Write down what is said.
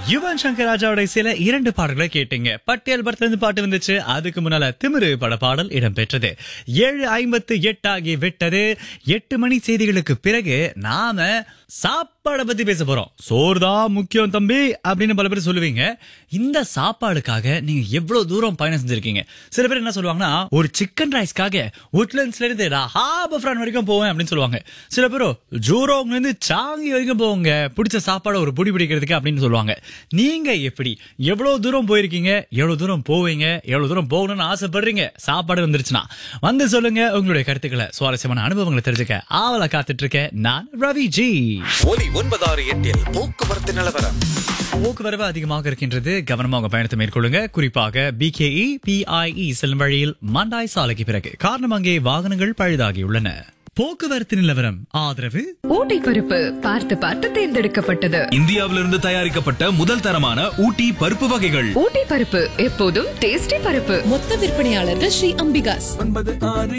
யுவன் சங்கர் ராஜாவோட சில இரண்டு பாடல்களை கேட்டீங்க பட்டியல் படத்துல இருந்து பாட்டு வந்துச்சு அதுக்கு முன்னால திமிரு பட பாடல் இடம்பெற்றது ஏழு ஐம்பத்து எட்டு ஆகி விட்டது எட்டு மணி செய்திகளுக்கு பிறகு நாம சாப்பாடை பத்தி பேச போறோம் சோறுதான் முக்கியம் தம்பி அப்படின்னு பல பேர் சொல்லுவீங்க இந்த சாப்பாடுக்காக நீங்க எவ்வளவு தூரம் பயணம் செஞ்சிருக்கீங்க சில பேர் என்ன சொல்லுவாங்கன்னா ஒரு சிக்கன் ரைஸ்க்காக உட்லண்ட்ஸ்ல இருந்து நான் ஹாபர் வரைக்கும் போவேன் அப்படின்னு சொல்லுவாங்க சில பேர் ஜூரோங்ல இருந்து சாங்கி வரைக்கும் போவாங்க பிடிச்ச சாப்பாடை ஒரு புடி பிடிக்கிறதுக்கு அப்படின்னு சொல்லுவாங்க நீங்க எப்படி எவ்வளவு தூரம் போயிருக்கீங்க எவ்வளவு தூரம் போவீங்க எவ்வளவு தூரம் போகணும்னு ஆசைப்படுறீங்க சாப்பாடு வந்துருச்சுன்னா வந்து சொல்லுங்க உங்களுடைய கருத்துக்களை சுவாரஸ்யமான அனுபவங்களை தெரிஞ்சுக்க ஆவலா காத்துட்டு இருக்கேன் நான் ரவி ஜி ஒலி ஒன்பதாறு எட்டில் போக்குவரத்து நிலவரம் போக்குவரவு அதிகமாக இருக்கின்றது கவனமாக பயணத்தை மேற்கொள்ளுங்க குறிப்பாக பிகேஇ பிஐஇ செல்லும் வழியில் மண்டாய் சாலைக்கு பிறகு காரணம் அங்கே வாகனங்கள் பழுதாகியுள்ளன போக்குவரத்து நிலவரம் ஆதரவு ஊட்டி பருப்பு பார்த்து பார்த்து தேர்ந்தெடுக்கப்பட்டது இந்தியாவிலிருந்து தயாரிக்கப்பட்ட முதல் தரமான ஊட்டி பருப்பு வகைகள் ஊட்டி பருப்பு எப்போதும் டேஸ்டி பருப்பு மொத்த விற்பனையாளர்கள் ஸ்ரீ அம்பிகாஸ் ஒன்பது ஆறு